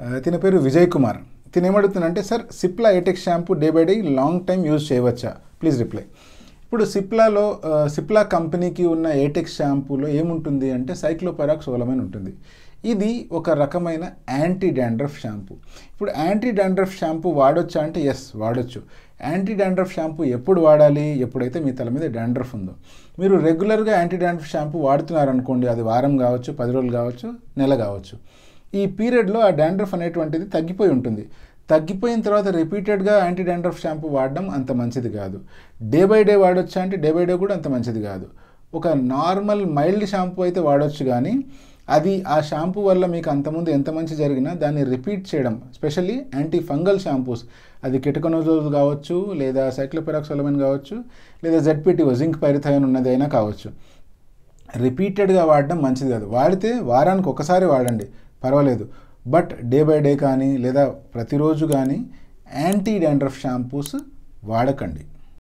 ఆ, తిన పేరు విజయ్ కుమార్ తిన ఏమడుగుతుందంటే సార్ సిప్లా ఎటెక్స్ shampoo day by day long time use చేయవచ్చా ప్లీజ్ రిప్లై ఇప్పుడు సిప్లాలో ఆ, సిప్లా కంపెనీకి ఉన్న ఏటెక్స్ షాంపూలో ఏముంటుంది అంటే సైక్లోపెరాక్స్ ఓలమైన్ ఉంటుంది ఇది ఒక రకమైన యాంటీ డాండ్రఫ్ షాంపూ ఇప్పుడు యాంటీ డాండ్రఫ్ షాంపూ వాడొచ్చా అంటే ఎస్ వాడొచ్చు యాంటీ డాండ్రఫ్ షాంపూ ఎప్పుడు వాడాలి ఎప్పుడైతే మీ తల మీద డాండ్రఫ్ ఉందో మీరు రెగ్యులర్గా యాంటీ డాండ్రఫ్ షాంపూ వాడుతున్నారనుకోండి అది వారం కావచ్చు పది రోజులు కావచ్చు నెల కావచ్చు ఈ పీరియడ్లో ఆ డాండ్రఫ్ అనేటువంటిది తగ్గిపోయి ఉంటుంది తగ్గిపోయిన తర్వాత రిపీటెడ్గా యాంటీ డాండ్రఫ్ షాంపూ వాడడం అంత మంచిది కాదు డే బై డే వాడొచ్చా అంటే డే బై డే కూడా అంత మంచిది కాదు ఒక నార్మల్ మైల్డ్ షాంపూ అయితే వాడొచ్చు కానీ అది ఆ షాంపూ వల్ల మీకు అంతకుముందు ఎంత మంచి జరిగినా దాన్ని రిపీట్ చేయడం స్పెషల్లీ యాంటీ ఫంగల్ షాంపూస్ అది కెటకనోజోల్ కావచ్చు లేదా సైక్లోపెరాక్సోలమైన్ కావచ్చు లేదా జెడ్పీటీ జింక్ పైరిథైన్ ఉన్నది అయినా కావచ్చు రిపీటెడ్గా వాడడం మంచిది కాదు వాడితే వారానికి ఒకసారి వాడండి పర్వాలేదు బట్ డే బై డే కానీ లేదా ప్రతిరోజు కానీ యాంటీ డాండ్రఫ్ షాంపూస్ వాడకండి